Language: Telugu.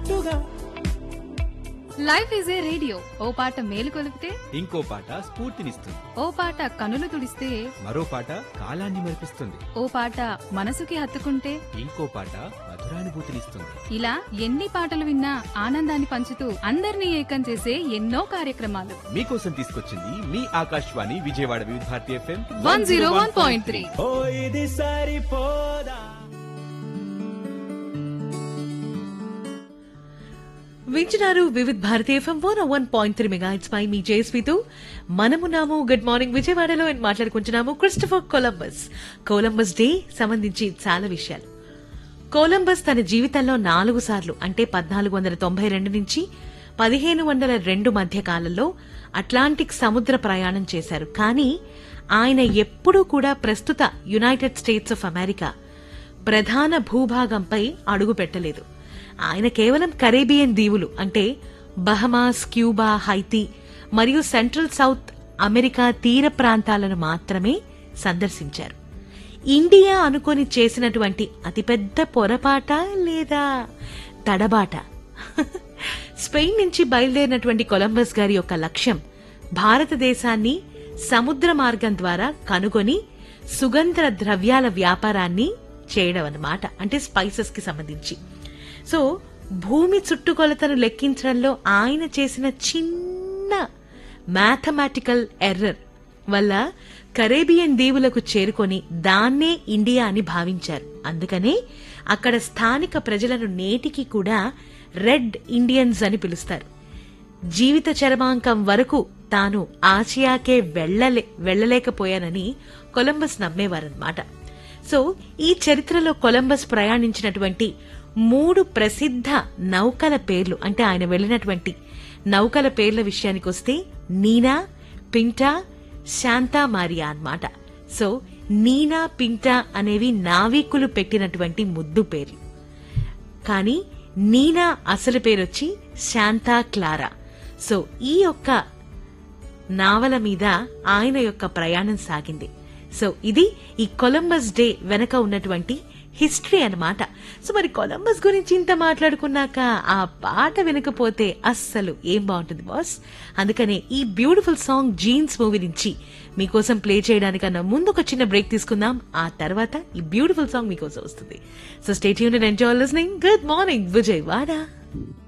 ఉన్నట్టుగా లైఫ్ ఈజ్ ఏ రేడియో ఓ పాట మేలు కొలిపితే ఇంకో పాట స్ఫూర్తినిస్తుంది ఓ పాట కనులు తుడిస్తే మరో పాట కాలాన్ని మరిపిస్తుంది ఓ పాట మనసుకి హత్తుకుంటే ఇంకో పాట మధురానుభూతినిస్తుంది ఇలా ఎన్ని పాటలు విన్నా ఆనందాన్ని పంచుతూ అందరినీ ఏకం చేసే ఎన్నో కార్యక్రమాలు మీకోసం తీసుకొచ్చింది మీ Akashvani Vijayawada Vividh Bharati FM one zero one point three ఓ ఇది సరిపోదా వింటున్నారు Vividh Bharati FM one one point three mega ఇట్స్ పై మీ జేఎస్పీతో మనమున్నాము గుడ్ మార్నింగ్ విజయవాడలో అని మాట్లాడుకుంటున్నాము క్రిస్టఫర్ కొలంబస్ కొలంబస్ డే సంబంధించి చాలా విషయాలు కొలంబస్ తన జీవితంలో నాలుగు సార్లు అంటే పద్నాలుగు వందల తొంభై రెండు నుంచి పదిహేను వందల రెండు మధ్య కాలంలో అట్లాంటిక్ సముద్ర ప్రయాణం చేశారు కానీ ఆయన ఎప్పుడూ కూడా ప్రస్తుత యునైటెడ్ స్టేట్స్ ఆఫ్ అమెరికా ప్రధాన భూభాగంపై అడుగు పెట్టలేదు ఆయన కేవలం కరేబియన్ దీవులు అంటే బహమాస్ క్యూబా హైతీ మరియు సెంట్రల్ సౌత్ అమెరికా తీర ప్రాంతాలను మాత్రమే సందర్శించారు ఇండియా అనుకొని చేసినటువంటి అతిపెద్ద పొరపాట లేదా తడబాట స్పెయిన్ నుంచి బయలుదేరినటువంటి కొలంబస్ గారి యొక్క లక్ష్యం భారతదేశాన్ని సముద్ర మార్గం ద్వారా కనుగొని సుగంధ ద్రవ్యాల వ్యాపారాన్ని చేయడం అన్నమాట అంటే స్పైసెస్ కి సంబంధించి సో భూమి చుట్టుకొలతను లెక్కించడంలో ఆయన చేసిన చిన్న మ్యాథమెటికల్ ఎర్రర్ వల్ల కరేబియన్ దీవులకు చేరుకొని దాన్నే ఇండియా అని భావించారు అందుకనే అక్కడ స్థానిక ప్రజలను నేటికి కూడా రెడ్ ఇండియన్స్ అని పిలుస్తారు జీవిత చరమాంకం వరకు తాను ఆసియాకే వెళ్ళలే వెళ్ళలేకపోయానని కొలంబస్ నమ్మేవారన్నమాట సో ఈ చరిత్రలో కొలంబస్ ప్రయాణించినటువంటి మూడు ప్రసిద్ధ నౌకల పేర్లు అంటే ఆయన వెళ్ళినటువంటి నౌకల పేర్ల విషయానికి వస్తే నీనా పింటా శాంతా మారియా అన్నమాట సో నీనా పింటా అనేవి నావికులు పెట్టినటువంటి ముద్దు పేర్లు కానీ నీనా అసలు పేరొచ్చి శాంతా క్లారా సో ఈ యొక్క నావల మీద ఆయన యొక్క ప్రయాణం సాగింది సో ఇది ఈ కొలంబస్ డే వెనక ఉన్నటువంటి హిస్టరీ అన్నమాట సో మరి కొలంబస్ గురించి ఇంత మాట్లాడుకున్నాక ఆ పాట వినకపోతే అస్సలు ఏం బాగుంటుంది బాస్ అందుకనే ఈ బ్యూటిఫుల్ సాంగ్ జీన్స్ మూవీ నుంచి మీకోసం ప్లే చేయడానికన్నా ముందు ఒక చిన్న బ్రేక్ తీసుకుందాం ఆ తర్వాత ఈ బ్యూటిఫుల్ సాంగ్ మీకోసం వస్తుంది సో స్టేట్ యూన్ enjoy listening good morning Vijay వాడా